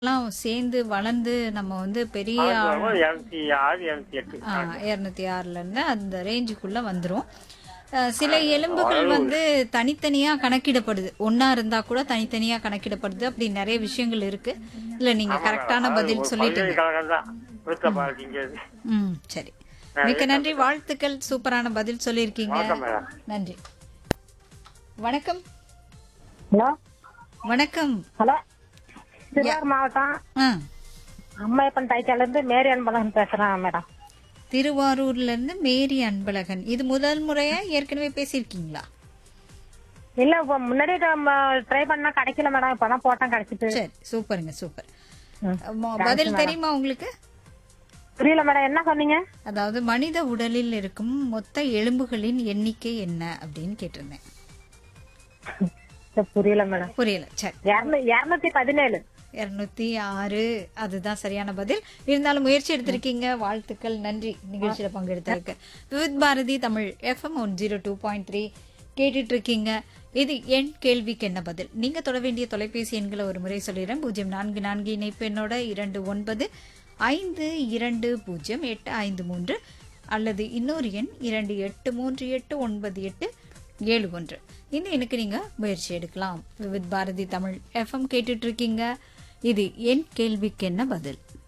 எல்லாம் சேர்ந்து வளர்ந்து நம்ம வந்து பெரிய ஆள் இருநூத்தி ஆறு இருநூத்தி எட்டு இரநூத்தி ஆறுல இருந்து அந்த ரேஞ்சுக்குள்ள வந்துரும் அஹ் சில எலும்புகள் வந்து தனித்தனியா கணக்கிடப்படுது ஒன்னா இருந்தா கூட தனித்தனியா கணக்கிடப்படுது அப்படி நிறைய விஷயங்கள் இருக்கு இல்ல நீங்க கரெக்டான பதில் சொல்லிட்டீங்க பல்கலைக்கழகம் தான் விருத்த பாரதிங்கிறது ம் சரி மிக்க நன்றி வாழ்த்துக்கள் சூப்பரான பதில் சொல்லியிருக்கீங்க வணக்கம் மேடம் நன்றி வணக்கம் ஹலோ வணக்கம் ஹலோ திருவாரூர் மாவட்டம் ஆ அம்மையப்பன் டைக்கால இருந்து மேரி அன்பழகன் பேசுறேன் மேடம் திருவாரூர்ல இருந்து மேரி அன்பழகன் இது முதல் முறையா ஏற்கனவே பேசியிருக்கீங்களா இல்ல இப்ப முன்னாடி ட்ரை பண்ணா கிடைக்கல மேடம் இப்பதான் போட்டேன் கிடைச்சிட்டு சரி சூப்பருங்க சூப்பர் ம். மொ- பதில் தெரியுமா உங்களுக்கு புரியல மேடம் என்ன சொன்னீங்க அதாவது மனித உடலில் இருக்கும் மொத்த எலும்புகளின் எண்ணிக்கை என்ன அப்படின்னு கேட்டிருந்தேன் சரி, புரியல மேடம் புரியல சரி இருநூத்தி பதினேழு இருநூத்தி ஆறு அதுதான் சரியான பதில் இருந்தாலும் முயற்சி எடுத்திருக்கீங்க வாழ்த்துக்கள் நன்றி நிகழ்ச்சியில பங்கெடுத்ததுக்கு Vividh Bharati Tamil FM one zero two point three கேட்டுட்டு இருக்கீங்க இது என் கேள்விக்கு என்ன பதில் நீங்க தொட வேண்டிய தொலைபேசி எண்களை ஒரு முறை சொல்லிடுறேன் பூஜ்ஜியம் நான்கு நான்கு இணைப்பு என்னோட இரண்டு ஒன்பது ஐந்து இரண்டு பூஜ்ஜியம் எட்டு ஐந்து மூன்று அல்லது இன்னொரு எண் இரண்டு எட்டு மூன்று எட்டு ஒன்பது எட்டு ஏழு ஒன்று இந்த எண்ணுக்கு நீங்க முயற்சி எடுக்கலாம் விவித் பாரதி தமிழ் எஃப்எம் கேட்டுட்டு இருக்கீங்க இது என் கேள்விக்கு என்ன பதில்